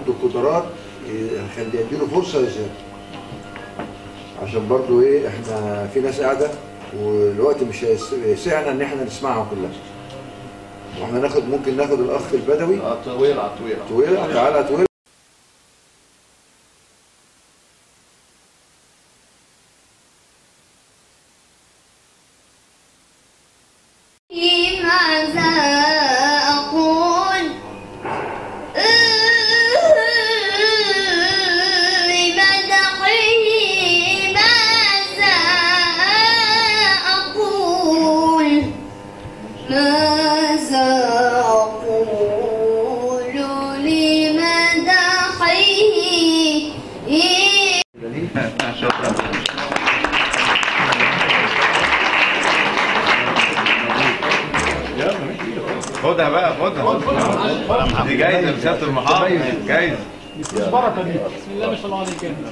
عنده قدرات يخلي يديله فرصه يظهر عشان برضو ايه احنا في ناس قاعده والوقت مش هيس- هيسعنا ان احنا نسمعها كلها واحنا ناخد ممكن ناخد الاخ البدوي اه طويل على طويل طويل تعالى طويل ماذا أقول لمدحه ماذا أقول ماذا أقول لمدحه شكرا خدها بقى خدها دي جايزه لسياده المحافظ جايزه بركه دي بسم الله ما شاء الله عليك يعني.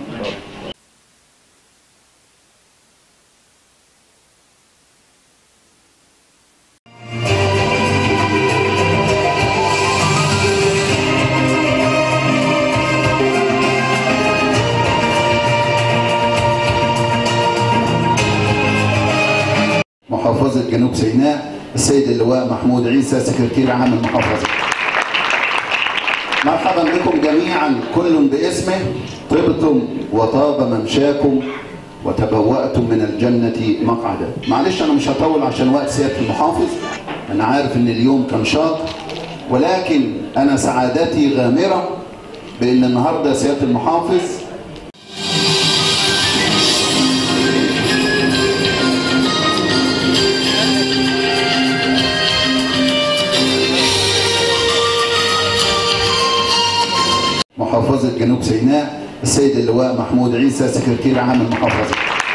محافظة جنوب سيناء السيد اللواء محمود عيسى سكرتير عام المحافظة مرحبا بكم جميعا كل باسمه طبتم وطاب ممشاكم وتبوأتم من الجنة مقعدا معلش أنا مش هطول عشان وقت سيادة المحافظ أنا عارف إن اليوم كان شاط ولكن أنا سعادتي غامرة بإن النهاردة سيادة المحافظ محافظة جنوب سيناء السيد اللواء محمود عيسى سكرتير عام المحافظة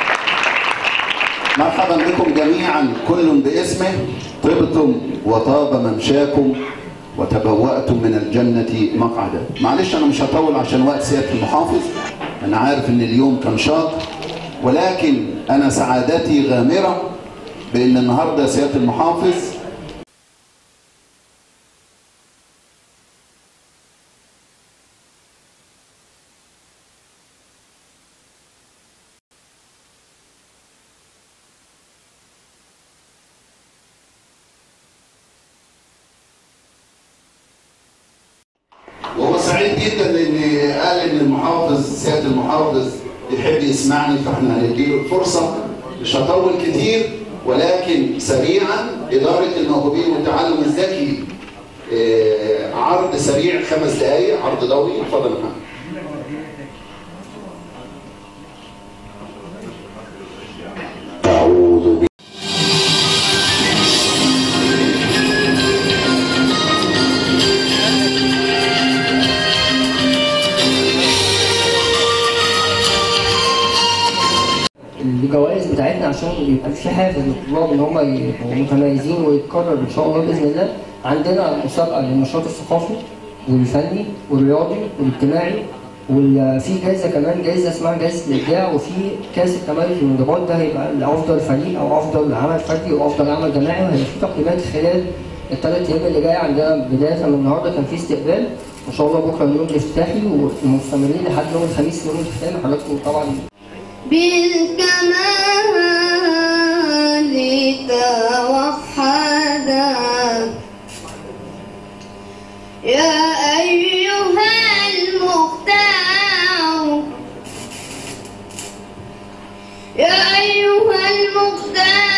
مرحبا بكم جميعا كل باسمه طبتم وطاب ممشاكم وتبوأتم من الجنة مقعدا معلش أنا مش هطول عشان وقت سيادة المحافظ أنا عارف إن اليوم كان شاط ولكن أنا سعادتي غامرة بإن النهاردة سيادة المحافظ وهو سعيد جدا لان قال ان المحافظ سياده المحافظ يحب يسمعني فاحنا هنديله الفرصه مش هطول كتير ولكن سريعا اداره الموهوبين والتعلم الذكي آه، عرض سريع خمس دقائق عرض ضوئي اتفضل يا محمد أعوذ بالله الجوائز بتاعتنا عشان يبقى في حافز للطلاب ان هم يبقوا متميزين ويتكرر ان شاء الله باذن الله عندنا مسابقه للنشاط الثقافي والفني والرياضي والاجتماعي وفي جائزه كمان جائزه اسمها جائزه الابداع وفي كاس التميز والانضباط ده هيبقى لافضل فريق او افضل عمل فردي وافضل عمل جماعي وهيبقى في تقييمات خلال الثلاث ايام اللي جايه عندنا بدايه من النهارده كان في استقبال ان شاء الله بكره اليوم الافتتاحي ومستمرين لحد يوم الخميس يوم الختام حضراتكم طبعا بالكمال توحدا يا أيها المختار يا أيها المختار